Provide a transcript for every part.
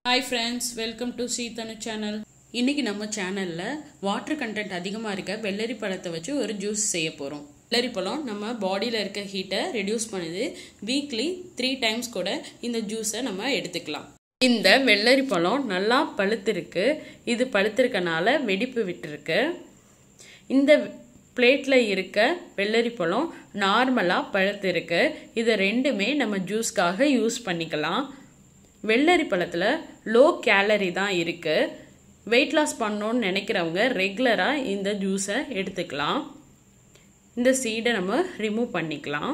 hi friends welcome to Seethanu channel இன்னைக்கு நம்ம சேனலில் வாட்டர் கண்டென்ட் அதிகமாக இருக்க வெள்ளரி பழத்தை வச்சு ஒரு ஜூஸ் செய்ய போகிறோம் வெள்ளரி பழம் நம்ம பாடியில் இருக்க ஹீட்டை ரெடியூஸ் பண்ணுது வீக்லி த்ரீ டைம்ஸ் கூட இந்த ஜூஸை நம்ம எடுத்துக்கலாம் இந்த வெள்ளரி பழம் நல்லா பழுத்திருக்கு இது பழுத்திருக்கனால வெடிப்பு விட்டுருக்கு இந்த பிளேட்டில் இருக்க வெள்ளரி பழம் நார்மலாக பழுத்திருக்கு இது ரெண்டுமே நம்ம ஜூஸ்க்காக யூஸ் பண்ணிக்கலாம் வெள்ளரி பழத்தில் லோ கேலரி தான் இருக்குது வெயிட் லாஸ் பண்ணணும்னு நினைக்கிறவங்க ரெகுலராக இந்த ஜூஸை எடுத்துக்கலாம் இந்த சீடை நம்ம ரிமூவ் பண்ணிக்கலாம்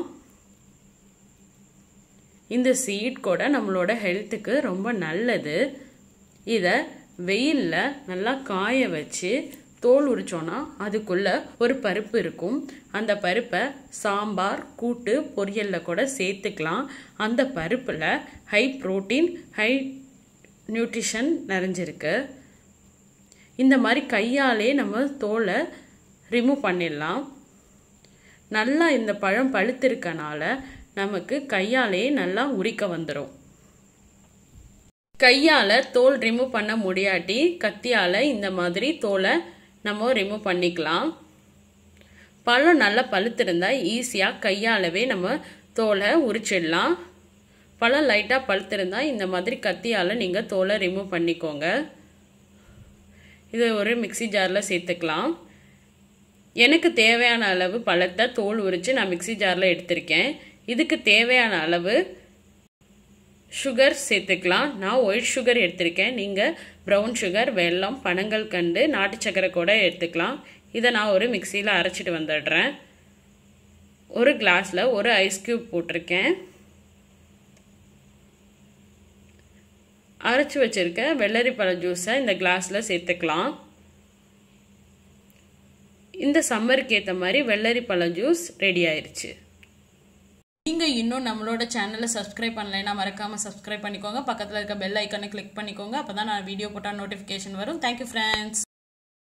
இந்த சீட் கூட நம்மளோட ஹெல்த்துக்கு ரொம்ப நல்லது இதை வெயிலில் நல்லா காய வச்சு தோல் உரிச்சோன்னா அதுக்குள்ள ஒரு பருப்பு இருக்கும் அந்த பருப்பை சாம்பார் கூட்டு பொரியலில் கூட சேர்த்துக்கலாம் அந்த பருப்பில் ஹை ப்ரோட்டீன் ஹை நியூட்ரிஷன் நிறைஞ்சிருக்கு இந்த மாதிரி கையாலே நம்ம தோலை ரிமூவ் பண்ணிடலாம் நல்லா இந்த பழம் பழுத்திருக்கனால நமக்கு கையாலே நல்லா உரிக்க வந்துடும் கையால் தோல் ரிமூவ் பண்ண முடியாட்டி கத்தியால் இந்த மாதிரி தோலை நம்ம ரிமூவ் பண்ணிக்கலாம் பழம் நல்லா பழுத்திருந்தா ஈஸியாக கையாலவே நம்ம தோலை உரிச்சிடலாம் பழம் லைட்டாக பழுத்திருந்தா இந்த மாதிரி கத்தியால் நீங்கள் தோலை ரிமூவ் பண்ணிக்கோங்க இதை ஒரு மிக்சி ஜாரில் சேர்த்துக்கலாம் எனக்கு தேவையான அளவு பழத்தை தோல் உரித்து நான் மிக்சி ஜாரில் எடுத்திருக்கேன் இதுக்கு தேவையான அளவு சுகர் சேர்த்துக்கலாம் நான் ஒயிட் சுகர் எடுத்திருக்கேன் நீங்கள் ப்ரௌன் சுகர் வெல்லம் பனங்கள் கண்டு நாட்டு சக்கரை கூட எடுத்துக்கலாம் இதை நான் ஒரு மிக்சியில் அரைச்சிட்டு வந்துடுறேன் ஒரு கிளாஸில் ஒரு ஐஸ் க்யூப் போட்டிருக்கேன் அரைச்சி வச்சுருக்க வெள்ளரி பழ ஜூஸை இந்த கிளாஸில் சேர்த்துக்கலாம் இந்த சம்மருக்கு ஏற்ற மாதிரி வெள்ளரி பழ ஜூஸ் ரெடி ஆயிடுச்சு நீங்கள் இன்னும் நம்மளோட சேனலை சப்ஸ்கிரைப் பண்ணலைன்னா மறக்காமல் சப்ஸ்கிரைப் பண்ணிக்கோங்க பக்கத்தில் இருக்க பெல் ஐக்கனை கிளிக் பண்ணிக்கோங்க அப்போ தான் நான் வீடியோ போட்டால் நோட்டிஃபிகேஷன் வரும் தேங்க்யூ ஃப்ரெண்ட்ஸ்